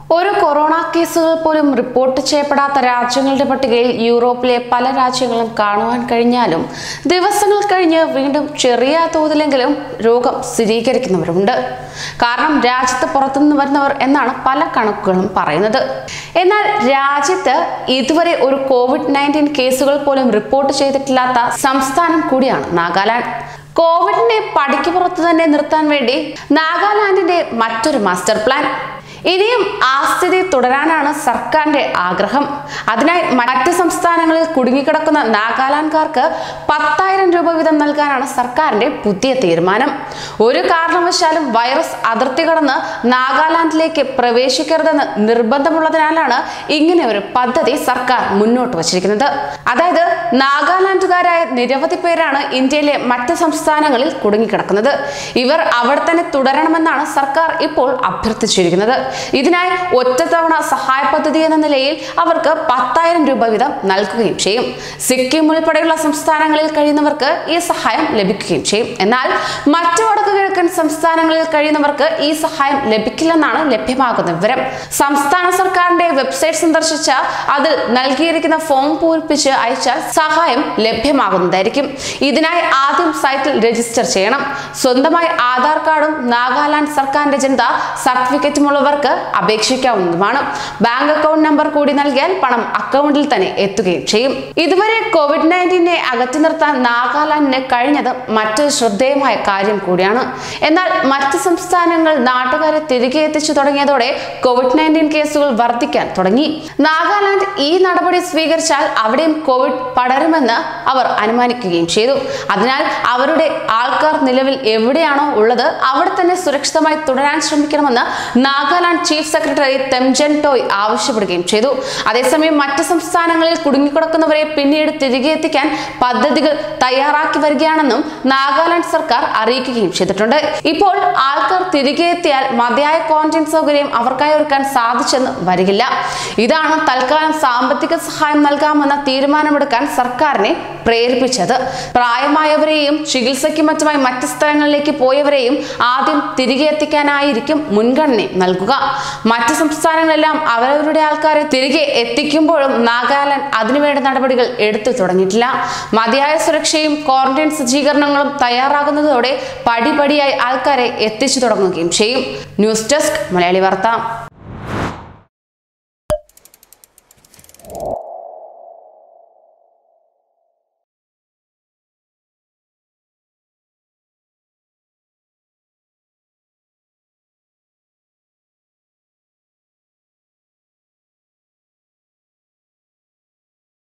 ഒരു കൊറോണ കേസുകൾ പോലും റിപ്പോർട്ട് ചെയ്യപ്പെടാത്ത രാജ്യങ്ങളുടെ പട്ടികയിൽ യൂറോപ്പിലെ പല രാജ്യങ്ങളും കാണുവാൻ കഴിഞ്ഞാലും ദിവസങ്ങൾ കഴിഞ്ഞ് വീണ്ടും ചെറിയ തോതിലെങ്കിലും രോഗം സ്ഥിരീകരിക്കുന്നവരുണ്ട് കാരണം രാജ്യത്ത് പുറത്തുനിന്ന് വരുന്നവർ എന്നാണ് പല കണക്കുകളും പറയുന്നത് എന്നാൽ രാജ്യത്ത് ഇതുവരെ ഒരു കോവിഡ് നയൻറ്റീൻ കേസുകൾ പോലും റിപ്പോർട്ട് ചെയ്തിട്ടില്ലാത്ത സംസ്ഥാനം കൂടിയാണ് നാഗാലാൻഡ് കോവിഡിനെ പടിക്ക് പുറത്ത് തന്നെ നിർത്താൻ വേണ്ടി നാഗാലാൻഡിന്റെ മറ്റൊരു മാസ്റ്റർ പ്ലാൻ ഇനിയും ആ സ്ഥിതി തുടരാനാണ് സർക്കാരിന്റെ ആഗ്രഹം അതിനായി മറ്റ് സംസ്ഥാനങ്ങളിൽ കുടുങ്ങിക്കിടക്കുന്ന നാഗാലാൻഡ്കാർക്ക് പത്തായിരം രൂപ വീതം നൽകാനാണ് സർക്കാരിന്റെ പുതിയ തീരുമാനം ഒരു കാരണവശാലും വൈറസ് അതിർത്തി കടന്ന് നാഗാലാൻഡിലേക്ക് പ്രവേശിക്കരുതെന്ന് നിർബന്ധമുള്ളതിനാലാണ് ഇങ്ങനെ ഒരു പദ്ധതി സർക്കാർ മുന്നോട്ട് വച്ചിരിക്കുന്നത് അതായത് നാഗാലാൻഡുകാരായ നിരവധി പേരാണ് ഇന്ത്യയിലെ മറ്റ് സംസ്ഥാനങ്ങളിൽ കുടുങ്ങിക്കിടക്കുന്നത് ഇവർ അവിടെ തന്നെ തുടരണമെന്നാണ് സർക്കാർ ഇപ്പോൾ അഭ്യർത്ഥിച്ചിരിക്കുന്നത് ഇതിനായി ഒറ്റത്തവണ സഹായ പദ്ധതി എന്ന നിലയിൽ അവർക്ക് പത്തായിരം രൂപ വീതം നൽകുകയും ചെയ്യും സിക്കിം ഉൾപ്പെടെയുള്ള സംസ്ഥാനങ്ങളിൽ കഴിയുന്നവർക്ക് ഈ സഹായം ലഭിക്കുകയും ചെയ്യും എന്നാൽ മറ്റു വടക്കു കിഴക്കൻ സംസ്ഥാനങ്ങളിൽ കഴിയുന്നവർക്ക് ഈ സഹായം ലഭിക്കില്ലെന്നാണ് ലഭ്യമാകുന്ന വിവരം സംസ്ഥാന സർക്കാരിന്റെ വെബ്സൈറ്റ് സന്ദർശിച്ച അതിൽ നൽകിയിരിക്കുന്ന ഫോം പൂരിപ്പിച്ച് അയച്ചാൽ സഹായം ലഭ്യമാകുന്നതായിരിക്കും ഇതിനായി ആദ്യം സൈറ്റിൽ രജിസ്റ്റർ ചെയ്യണം സ്വന്തമായി ആധാർ കാർഡും നാഗാലാൻഡ് സർക്കാരിന്റെ ജനത സർട്ടിഫിക്കറ്റുമുള്ളവർക്ക് അപേക്ഷിക്കാവുന്നതുമാണ് ബാങ്ക് അക്കൗണ്ട് നമ്പർ കൂടി നൽകിയാൽ പണം അക്കൗണ്ടിൽ തന്നെ എത്തുകയും ചെയ്യും ഇതുവരെ കോവിഡ് നയൻറ്റീനെ അകറ്റി നിർത്താൻ നാഗാലാൻഡിന് കഴിഞ്ഞത് മറ്റൊരു ശ്രദ്ധേയമായ കാര്യം കൂടിയാണ് എന്നാൽ മറ്റ് സംസ്ഥാനങ്ങൾ നാട്ടുകാരെ തിരികെ എത്തിച്ചു തുടങ്ങിയതോടെ കോവിഡ് നയൻറ്റീൻ കേസുകൾ വർദ്ധിക്കാൻ തുടങ്ങി നാഗാലാൻഡ് ഈ നടപടി സ്വീകരിച്ചാൽ അവിടെയും കോവിഡ് പടരുമെന്ന് അവർ അനുമാനിക്കുകയും ചെയ്തു അതിനാൽ അവരുടെ ആൾക്കാർ നിലവിൽ എവിടെയാണോ ഉള്ളത് അവിടെ തന്നെ സുരക്ഷിതമായി തുടരാൻ ശ്രമിക്കണമെന്ന് നാഗാലാൻഡ് ചീഫ് സെക്രട്ടറി തെംജൻ ടോയ് ആവശ്യപ്പെടുകയും ചെയ്തു അതേസമയം മറ്റ് സംസ്ഥാനങ്ങളിൽ കുടുങ്ങിക്കിടക്കുന്നവരെ പിന്നീട് തിരികെ എത്തിക്കാൻ പദ്ധതികൾ തയ്യാറാക്കി വരികയാണെന്നും നാഗാലാൻഡ് സർക്കാർ അറിയിക്കുകയും ചെയ്തിട്ടുണ്ട് ഇപ്പോൾ ആൾക്കാർ തിരികെ എത്തിയാൽ മതിയായ ക്വാറന്റൈൻ സൗകര്യം അവർക്കായി ഒരുക്കാൻ സാധിച്ചെന്ന് വരികില്ല ഇതാണ് തൽക്കാലം സാമ്പത്തിക സഹായം നൽകാമെന്ന തീരുമാനമെടുക്കാൻ സർക്കാരിനെ പ്രേരിപ്പിച്ചത് പ്രായമായവരെയും ചികിത്സയ്ക്കും മറ്റുമായി മറ്റ് സ്ഥലങ്ങളിലേക്ക് പോയവരെയും ആദ്യം തിരികെ എത്തിക്കാനായിരിക്കും മുൻഗണന നൽകുക മറ്റ് സംസ്ഥാനങ്ങളെല്ലാം അവരവരുടെ ആൾക്കാരെ തിരികെ എത്തിക്കുമ്പോഴും നാഗാലാൻഡ് അതിനുവേണ്ട നടപടികൾ എടുത്തു തുടങ്ങിയിട്ടില്ല മതിയായ സുരക്ഷയും ക്വാറന്റൈൻ സജ്ജീകരണങ്ങളും തയ്യാറാകുന്നതോടെ പടിപടിയായി ആൾക്കാരെ എത്തിച്ചു തുടങ്ങുകയും ചെയ്യും ന്യൂസ് ഡെസ്ക് മലയാളി വാർത്ത